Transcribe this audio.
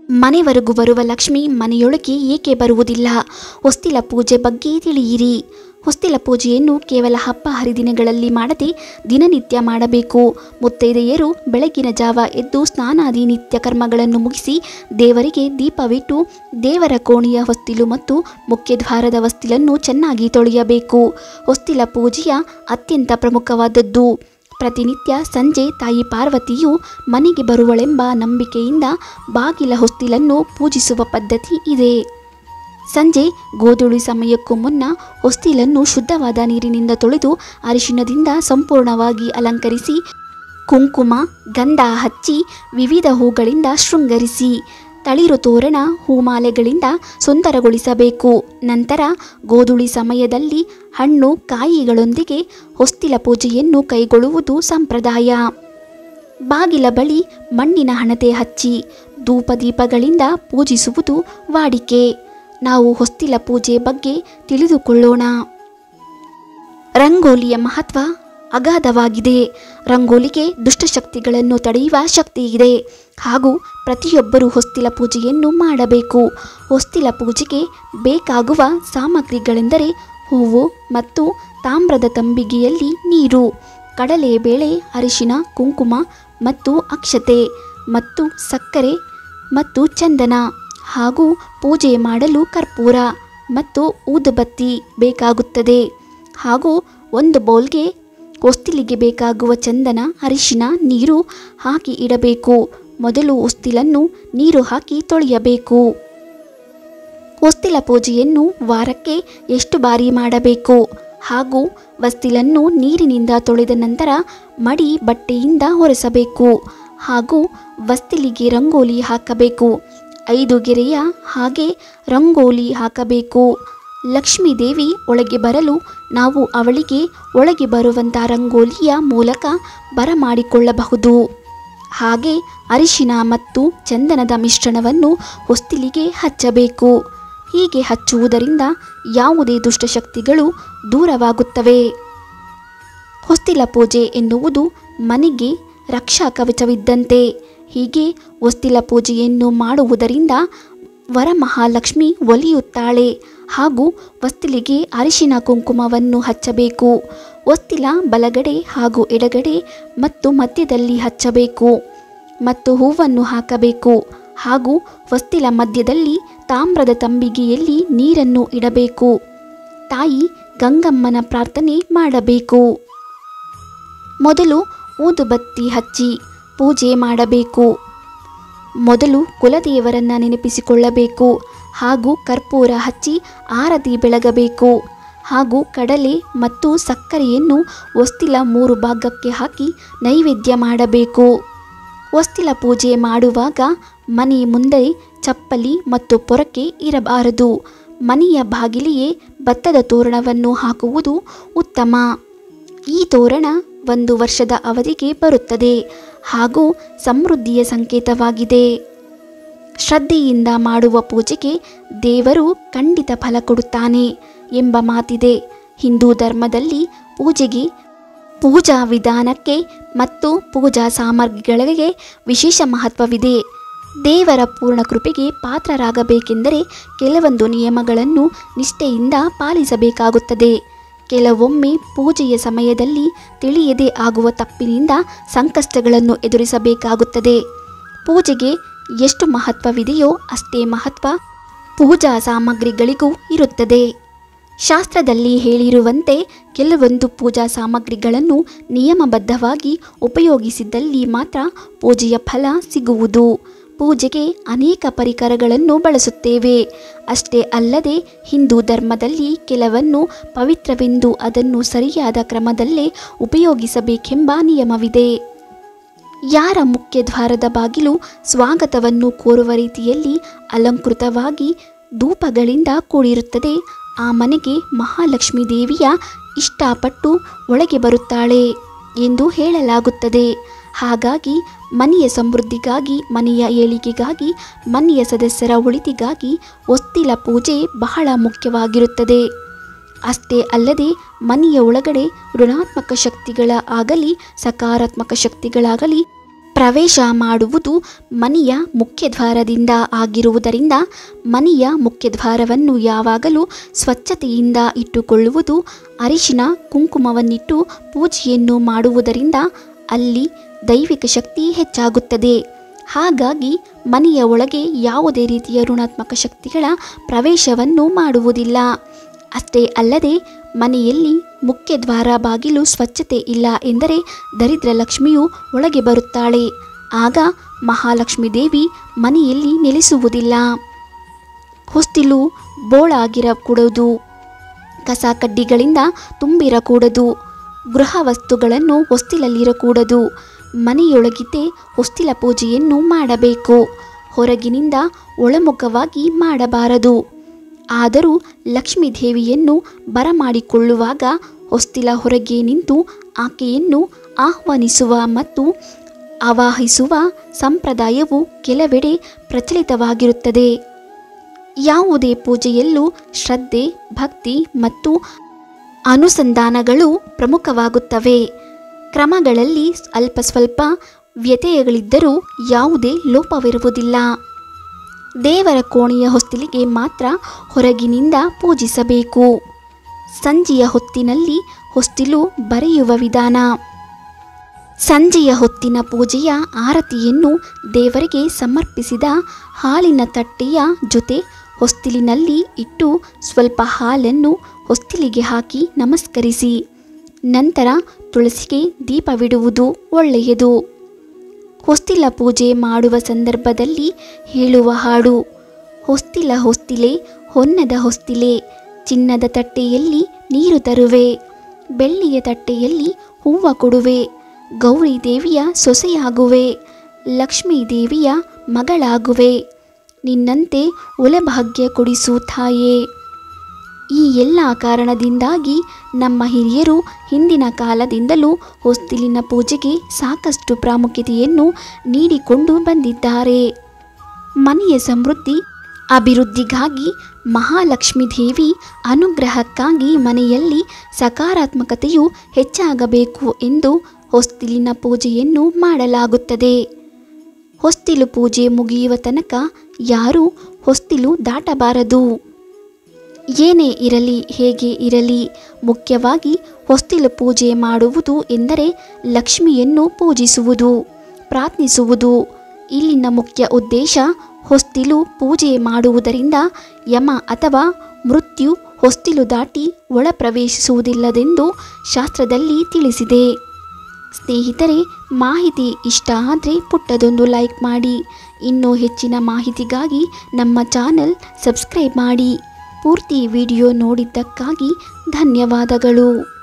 ಮನೆವರೆಗೂ ಬರುವ ಲಕ್ಷ್ಮಿ ಮನೆಯೊಳಗೆ ಏಕೆ ಬರುವುದಿಲ್ಲ ಹೊಸ್ತಿಲ ಪೂಜೆ ಬಗ್ಗೆ ತಿಳಿಯಿರಿ ಹೊಸ್ತಿಲ ಪೂಜೆಯನ್ನು ಕೇವಲ ಹಬ್ಬ ಹರಿದಿನಗಳಲ್ಲಿ ಮಾಡದೆ ದಿನನಿತ್ಯ ಮಾಡಬೇಕು ಮುತ್ತೈದೆಯರು ಬೆಳಗಿನ ಜಾವ ಎದ್ದು ಸ್ನಾನಾದಿ ನಿತ್ಯ ಕರ್ಮಗಳನ್ನು ಮುಗಿಸಿ ದೇವರಿಗೆ ದೀಪವಿಟ್ಟು ದೇವರ ಕೋಣೆಯ ಹೊಸ್ತಿಲು ಮತ್ತು ಮುಖ್ಯದ್ವಾರದ ಹೊಸ್ತಿಲನ್ನು ಚೆನ್ನಾಗಿ ತೊಳೆಯಬೇಕು ಹೊಸ್ತಿಲ ಪೂಜೆಯ ಅತ್ಯಂತ ಪ್ರಮುಖವಾದದ್ದು ಪ್ರತಿನಿತ್ಯ ಸಂಜೆ ತಾಯಿ ಪಾರ್ವತಿಯು ಮನೆಗೆ ಬರುವಳೆಂಬ ನಂಬಿಕೆಯಿಂದ ಬಾಗಿಲ ಹೊಸ್ತಿಲನ್ನು ಪೂಜಿಸುವ ಪದ್ಧತಿ ಇದೆ ಸಂಜೆ ಗೋಧುಳಿ ಸಮಯಕ್ಕೂ ಮುನ್ನ ಹೊಸ್ತಿಲನ್ನು ಶುದ್ಧವಾದ ನೀರಿನಿಂದ ತೊಳೆದು ಅರಿಶಿಣದಿಂದ ಸಂಪೂರ್ಣವಾಗಿ ಅಲಂಕರಿಸಿ ಕುಂಕುಮ ಗಂಧ ಹಚ್ಚಿ ವಿವಿಧ ಹೂಗಳಿಂದ ಶೃಂಗರಿಸಿ ತಳಿರು ತೋರಣ ಹೂಮಾಲೆಗಳಿಂದ ಸುಂದರಗೊಳಿಸಬೇಕು ನಂತರ ಗೋಧುಳಿ ಸಮಯದಲ್ಲಿ ಹಣ್ಣು ಕಾಯಿಗಳೊಂದಿಗೆ ಹೊಸ್ತಿಲ ಪೂಜೆಯನ್ನು ಕೈಗೊಳ್ಳುವುದು ಸಂಪ್ರದಾಯ ಬಾಗಿಲ ಬಳಿ ಮಣ್ಣಿನ ಹಣತೆ ಹಚ್ಚಿ ಧೂಪದೀಪಗಳಿಂದ ಪೂಜಿಸುವುದು ವಾಡಿಕೆ ನಾವು ಹೊಸ್ತಿಲ ಪೂಜೆ ಬಗ್ಗೆ ತಿಳಿದುಕೊಳ್ಳೋಣ ರಂಗೋಲಿಯ ಮಹತ್ವ ಅಗಾಧವಾಗಿದೆ ರಂಗೋಲಿಗೆ ದುಷ್ಟಶಕ್ತಿಗಳನ್ನು ತಡೆಯುವ ಶಕ್ತಿ ಇದೆ ಹಾಗೂ ಪ್ರತಿಯೊಬ್ಬರೂ ಹೊಸ್ತಿಲ ಪೂಜೆಯನ್ನು ಮಾಡಬೇಕು ಹೊಸ್ತಿಲ ಪೂಜೆಗೆ ಬೇಕಾಗುವ ಸಾಮಗ್ರಿಗಳೆಂದರೆ ಹೂವು ಮತ್ತು ತಾಮ್ರದ ತಂಬಿಗೆಯಲ್ಲಿ ನೀರು ಕಡಲೆಬೇಳೆ ಅರಿಶಿನ ಕುಂಕುಮ ಮತ್ತು ಅಕ್ಷತೆ ಮತ್ತು ಸಕ್ಕರೆ ಮತ್ತು ಚಂದನ ಹಾಗೂ ಪೂಜೆ ಮಾಡಲು ಕರ್ಪೂರ ಮತ್ತು ಊದುಬತ್ತಿ ಬೇಕಾಗುತ್ತದೆ ಹಾಗೂ ಒಂದು ಬೌಲ್ಗೆ ಹೊಸ್ತಿಲಿಗೆ ಬೇಕಾಗುವ ಚಂದನ ಅರಿಶಿನ ನೀರು ಹಾಕಿ ಇಡಬೇಕು ಮೊದಲು ಹೊಸ್ತಿಲನ್ನು ನೀರು ಹಾಕಿ ತೊಳೆಯಬೇಕು ಹೊಸ್ತಿಲ ಪೂಜೆಯನ್ನು ವಾರಕ್ಕೆ ಎಷ್ಟು ಬಾರಿ ಮಾಡಬೇಕು ಹಾಗೂ ಹೊಸ್ತಿಲನ್ನು ನೀರಿನಿಂದ ತೊಳೆದ ನಂತರ ಮಡಿ ಬಟ್ಟೆಯಿಂದ ಒರೆಸಬೇಕು ಹಾಗೂ ಹೊಸ್ತಿಲಿಗೆ ರಂಗೋಲಿ ಹಾಕಬೇಕು ಐದು ಗೆರೆಯ ಹಾಗೆ ರಂಗೋಲಿ ಹಾಕಬೇಕು ಲಕ್ಷ್ಮೀ ದೇವಿ ಒಳಗೆ ಬರಲು ನಾವು ಅವಳಿಗೆ ಒಳಗೆ ಬರುವಂಥ ರಂಗೋಲಿಯ ಮೂಲಕ ಬರಮಾಡಿಕೊಳ್ಳಬಹುದು ಹಾಗೆ ಅರಿಶಿನ ಮತ್ತು ಚಂದನದ ಮಿಶ್ರಣವನ್ನು ಹೊಸ್ತಿಲಿಗೆ ಹಚ್ಚಬೇಕು ಹೀಗೆ ಹಚ್ಚುವುದರಿಂದ ಯಾವುದೇ ದುಷ್ಟಶಕ್ತಿಗಳು ದೂರವಾಗುತ್ತವೆ ಹೊಸ್ತಿಲ ಪೂಜೆ ಎನ್ನುವುದು ಮನೆಗೆ ರಕ್ಷಾ ಕವಚವಿದ್ದಂತೆ ಹೀಗೆ ಹೊಸ್ತಿಲ ಪೂಜೆಯನ್ನು ಮಾಡುವುದರಿಂದ ವರಮಹಾಲಕ್ಷ್ಮಿ ಒಲಿಯುತ್ತಾಳೆ ಹಾಗೂ ಹೊಸ್ತಿಲಿಗೆ ಅರಿಶಿನ ಕುಂಕುಮವನ್ನು ಹಚ್ಚಬೇಕು ಹೊಸ್ತಿಲ ಬಲಗಡೆ ಹಾಗೂ ಎಡಗಡೆ ಮತ್ತು ಮಧ್ಯದಲ್ಲಿ ಹಚ್ಚಬೇಕು ಮತ್ತು ಹೂವನ್ನು ಹಾಕಬೇಕು ಹಾಗೂ ಹೊಸ್ತಿಲ ಮಧ್ಯದಲ್ಲಿ ತಾಮ್ರದ ತಂಬಿಗೆಯಲ್ಲಿ ನೀರನ್ನು ಇಡಬೇಕು ತಾಯಿ ಗಂಗಮ್ಮನ ಪ್ರಾರ್ಥನೆ ಮಾಡಬೇಕು ಮೊದಲು ಊದುಬತ್ತಿ ಹಚ್ಚಿ ಪೂಜೆ ಮಾಡಬೇಕು ಮೊದಲು ಕುಲದೇವರನ್ನ ನೆನಪಿಸಿಕೊಳ್ಳಬೇಕು ಹಾಗೂ ಕರ್ಪೂರ ಹಚ್ಚಿ ಆರತಿ ಬೆಳಗಬೇಕು ಹಾಗೂ ಕಡಲೆ ಮತ್ತು ಸಕ್ಕರೆಯನ್ನು ಹೊಸ್ತಿಲ ಮೂರು ಭಾಗಕ್ಕೆ ಹಾಕಿ ನೈವೇದ್ಯ ಮಾಡಬೇಕು ಹೊಸ್ತಿಲ ಪೂಜೆ ಮಾಡುವಾಗ ಮನೆ ಮುಂದೆ ಚಪ್ಪಲಿ ಮತ್ತು ಪೊರಕೆ ಇರಬಾರದು ಮನೆಯ ಬಾಗಿಲಿಗೆ ಭತ್ತದ ತೋರಣವನ್ನು ಹಾಕುವುದು ಉತ್ತಮ ಈ ತೋರಣ ಒಂದು ವರ್ಷದ ಅವಧಿಗೆ ಬರುತ್ತದೆ ಹಾಗೂ ಸಮೃದ್ಧಿಯ ಸಂಕೇತವಾಗಿದೆ ಶ್ರದ್ಧೆಯಿಂದ ಮಾಡುವ ಪೂಜೆಗೆ ದೇವರು ಖಂಡಿತ ಫಲ ಕೊಡುತ್ತಾನೆ ಎಂಬ ಮಾತಿದೆ ಹಿಂದೂ ಧರ್ಮದಲ್ಲಿ ಪೂಜೆಗೆ ಪೂಜಾ ವಿಧಾನಕ್ಕೆ ಮತ್ತು ಪೂಜಾ ಸಾಮಗ್ರಿಗಳಿಗೆ ವಿಶೇಷ ಮಹತ್ವವಿದೆ ದೇವರ ಪೂರ್ಣ ಕೃಪೆಗೆ ಪಾತ್ರರಾಗಬೇಕೆಂದರೆ ಕೆಲವೊಂದು ನಿಯಮಗಳನ್ನು ನಿಷ್ಠೆಯಿಂದ ಪಾಲಿಸಬೇಕಾಗುತ್ತದೆ ಕೆಲವೊಮ್ಮೆ ಪೂಜೆಯ ಸಮಯದಲ್ಲಿ ತಿಳಿಯದೆ ಆಗುವ ತಪ್ಪಿನಿಂದ ಸಂಕಷ್ಟಗಳನ್ನು ಎದುರಿಸಬೇಕಾಗುತ್ತದೆ ಪೂಜೆಗೆ ಎಷ್ಟು ಮಹತ್ವವಿದೆಯೋ ಅಷ್ಟೇ ಮಹತ್ವ ಪೂಜಾ ಸಾಮಗ್ರಿಗಳಿಗೂ ಇರುತ್ತದೆ ಶಾಸ್ತ್ರದಲ್ಲಿ ಹೇಳಿರುವಂತೆ ಕೆಲವೊಂದು ಪೂಜಾ ಸಾಮಗ್ರಿಗಳನ್ನು ನಿಯಮಬದ್ಧವಾಗಿ ಉಪಯೋಗಿಸಿದಲ್ಲಿ ಮಾತ್ರ ಪೂಜೆಯ ಫಲ ಸಿಗುವುದು ಪೂಜೆಗೆ ಅನೇಕ ಪರಿಕರಗಳನ್ನು ಬಳಸುತ್ತೇವೆ ಅಷ್ಟೇ ಅಲ್ಲದೆ ಹಿಂದೂ ಧರ್ಮದಲ್ಲಿ ಕೆಲವನ್ನು ಪವಿತ್ರವೆಂದು ಅದನ್ನು ಸರಿಯಾದ ಕ್ರಮದಲ್ಲೇ ಉಪಯೋಗಿಸಬೇಕೆಂಬ ನಿಯಮವಿದೆ ಯಾರ ಮುಖ್ಯ ದ್ವಾರದ ಬಾಗಿಲು ಸ್ವಾಗತವನ್ನು ಕೋರುವ ರೀತಿಯಲ್ಲಿ ಅಲಂಕೃತವಾಗಿ ಧೂಪಗಳಿಂದ ಕೂಡಿರುತ್ತದೆ ಆ ಮನೆಗೆ ಮಹಾಲಕ್ಷ್ಮೀ ದೇವಿಯ ಇಷ್ಟಪಟ್ಟು ಒಳಗೆ ಬರುತ್ತಾಳೆ ಎಂದು ಹೇಳಲಾಗುತ್ತದೆ ಹಾಗಾಗಿ ಮನೆಯ ಸಮೃದ್ಧಿಗಾಗಿ ಮನೆಯ ಏಳಿಗೆಗಾಗಿ ಮನೆಯ ಸದಸ್ಯರ ಒಳಿತಿಗಾಗಿ ಹೊಸ್ತಿಲ ಪೂಜೆ ಬಹಳ ಮುಖ್ಯವಾಗಿರುತ್ತದೆ ಅಷ್ಟೇ ಅಲ್ಲದೆ ಮನೆಯ ಒಳಗಡೆ ಋಣಾತ್ಮಕ ಶಕ್ತಿಗಳ ಆಗಲಿ ಸಕಾರಾತ್ಮಕ ಶಕ್ತಿಗಳಾಗಲಿ ಪ್ರವೇಶ ಮಾಡುವುದು ಮನೆಯ ಮುಖ್ಯದ್ವಾರದಿಂದ ಆಗಿರುವುದರಿಂದ ಮನೆಯ ಮುಖ್ಯದ್ವಾರವನ್ನು ಯಾವಾಗಲೂ ಸ್ವಚ್ಛತೆಯಿಂದ ಇಟ್ಟುಕೊಳ್ಳುವುದು ಅರಿಶಿನ ಕುಂಕುಮವನ್ನಿಟ್ಟು ಪೂಜೆಯನ್ನು ಮಾಡುವುದರಿಂದ ಅಲ್ಲಿ ದೈವಿಕ ಶಕ್ತಿ ಹೆಚ್ಚಾಗುತ್ತದೆ ಹಾಗಾಗಿ ಮನೆಯ ಒಳಗೆ ಯಾವುದೇ ರೀತಿಯ ಋಣಾತ್ಮಕ ಶಕ್ತಿಗಳ ಪ್ರವೇಶವನ್ನು ಮಾಡುವುದಿಲ್ಲ ಅಷ್ಟೇ ಅಲ್ಲದೆ ಮನೆಯಲ್ಲಿ ಮುಖ್ಯ ದ್ವಾರ ಬಾಗಿಲು ಸ್ವಚ್ಛತೆ ಇಲ್ಲ ಎಂದರೆ ದರಿದ್ರ ಲಕ್ಷ್ಮಿಯು ಒಳಗೆ ಬರುತ್ತಾಳೆ ಆಗ ಮಹಾಲಕ್ಷ್ಮೀ ದೇವಿ ಮನೆಯಲ್ಲಿ ನೆಲೆಸುವುದಿಲ್ಲ ಹೊಸ್ತಿಲು ಬೋಳಾಗಿರಕೂಡದು ಕಸ ಕಡ್ಡಿಗಳಿಂದ ತುಂಬಿರಕೂಡದು ಗೃಹ ವಸ್ತುಗಳನ್ನು ಹೊಸ್ತಿಲಲ್ಲಿರಕೂಡದು ಮನೆಯೊಳಗಿದ್ದೇ ಹೊಸ್ತಿಲ ಪೂಜೆಯನ್ನು ಮಾಡಬೇಕು ಹೊರಗಿನಿಂದ ಒಳಮುಖವಾಗಿ ಮಾಡಬಾರದು ಆದರೂ ಲಕ್ಷ್ಮೀ ದೇವಿಯನ್ನು ಬರಮಾಡಿಕೊಳ್ಳುವಾಗ ಹೊಸ್ತಿಲ ಹೊರಗೆ ನಿಂತು ಆಕೆಯನ್ನು ಆಹ್ವಾನಿಸುವ ಮತ್ತು ಆವಾಹಿಸುವ ಸಂಪ್ರದಾಯವು ಕೆಲವೆಡೆ ಪ್ರಚಲಿತವಾಗಿರುತ್ತದೆ ಯಾವುದೇ ಪೂಜೆಯಲ್ಲೂ ಶ್ರದ್ಧೆ ಭಕ್ತಿ ಮತ್ತು ಅನುಸಂಧಾನಗಳು ಪ್ರಮುಖವಾಗುತ್ತವೆ ಕ್ರಮಗಳಲ್ಲಿ ಅಲ್ಪ ಸ್ವಲ್ಪ ವ್ಯತ್ಯಯಗಳಿದ್ದರೂ ಯಾವುದೇ ಲೋಪವಿರುವುದಿಲ್ಲ ದೇವರ ಕೋಣೆಯ ಹೊಸ್ತಿಲಿಗೆ ಮಾತ್ರ ಹೊರಗಿನಿಂದ ಪೂಜಿಸಬೇಕು ಸಂಜೆಯ ಹೊತ್ತಿನಲ್ಲಿ ಹೊಸ್ತಿಲು ಬರೆಯುವ ವಿಧಾನ ಸಂಜೆಯ ಹೊತ್ತಿನ ಪೂಜೆಯ ಆರತಿಯನ್ನು ದೇವರಿಗೆ ಸಮರ್ಪಿಸಿದ ಹಾಲಿನ ತಟ್ಟೆಯ ಜೊತೆ ಹೊಸ್ತಿಲಿನಲ್ಲಿ ಇಟ್ಟು ಸ್ವಲ್ಪ ಹಾಲನ್ನು ಹೊಸ್ತಿಲಿಗೆ ಹಾಕಿ ನಮಸ್ಕರಿಸಿ ನಂತರ ತುಳಸಿಗೆ ದೀಪವಿಡುವುದು ಒಳ್ಳೆಯದು ಹೊಸ್ತಿಲ ಪೂಜೆ ಮಾಡುವ ಸಂದರ್ಭದಲ್ಲಿ ಹೇಳುವ ಹಾಡು ಹೊಸ್ತಿಲ ಹೊಸ್ತಿಲೆ ಹೊನ್ನದ ಹೊಸ್ತಿಲೆ ಚಿನ್ನದ ತಟ್ಟೆಯಲ್ಲಿ ನೀರು ತರುವೆ ಬೆಳ್ಳಿಯ ತಟ್ಟೆಯಲ್ಲಿ ಹೂವ ಕೊಡುವೆ ಗೌರಿ ದೇವಿಯ ಸೊಸೆಯಾಗುವೆ ಲಕ್ಷ್ಮೀ ದೇವಿಯ ಮಗಳಾಗುವೆ ನಿನ್ನಂತೆ ಒಲಭಾಗ್ಯ ಕೊಡಿಸು ತಾಯೇ ಈ ಎಲ್ಲ ಕಾರಣದಿಂದಾಗಿ ನಮ್ಮ ಹಿರಿಯರು ಹಿಂದಿನ ಕಾಲದಿಂದಲೂ ಹೊಸ್ತಿಲಿನ ಪೂಜೆಗೆ ಸಾಕಷ್ಟು ಪ್ರಾಮುಖ್ಯತೆಯನ್ನು ನೀಡಿಕೊಂಡು ಬಂದಿದ್ದಾರೆ ಮನೆಯ ಸಮೃದ್ಧಿ ಅಭಿವೃದ್ಧಿಗಾಗಿ ಮಹಾಲಕ್ಷ್ಮೀ ದೇವಿ ಅನುಗ್ರಹಕ್ಕಾಗಿ ಮನೆಯಲ್ಲಿ ಸಕಾರಾತ್ಮಕತೆಯು ಹೆಚ್ಚಾಗಬೇಕು ಎಂದು ಹೊಸ್ತಿಲಿನ ಪೂಜೆಯನ್ನು ಮಾಡಲಾಗುತ್ತದೆ ಹೊಸ್ತಿಲು ಪೂಜೆ ಮುಗಿಯುವ ತನಕ ಯಾರೂ ಹೊಸ್ತಿಲು ದಾಟಬಾರದು ಏನೇ ಇರಲಿ ಹೇಗೆ ಇರಲಿ ಮುಖ್ಯವಾಗಿ ಹೊಸ್ತಿಲು ಪೂಜೆ ಮಾಡುವುದು ಎಂದರೆ ಲಕ್ಷ್ಮಿಯನ್ನು ಪೂಜಿಸುವುದು ಪ್ರಾರ್ಥಿಸುವುದು ಇಲ್ಲಿನ ಮುಖ್ಯ ಉದ್ದೇಶ ಹೊಸ್ತಿಲು ಪೂಜೆ ಮಾಡುವುದರಿಂದ ಯಮ ಅಥವಾ ಮೃತ್ಯು ಹೊಸ್ತಿಲು ದಾಟಿ ಒಳ ಪ್ರವೇಶಿಸುವುದಿಲ್ಲದೆಂದು ಶಾಸ್ತ್ರದಲ್ಲಿ ತಿಳಿಸಿದೆ ಸ್ನೇಹಿತರೆ ಮಾಹಿತಿ ಇಷ್ಟ ಆದರೆ ಪುಟ್ಟದೊಂದು ಲೈಕ್ ಮಾಡಿ ಇನ್ನೂ ಹೆಚ್ಚಿನ ಮಾಹಿತಿಗಾಗಿ ನಮ್ಮ ಚಾನಲ್ ಸಬ್ಸ್ಕ್ರೈಬ್ ಮಾಡಿ ಪೂರ್ತಿ ವಿಡಿಯೋ ನೋಡಿದ್ದಕ್ಕಾಗಿ ಧನ್ಯವಾದಗಳು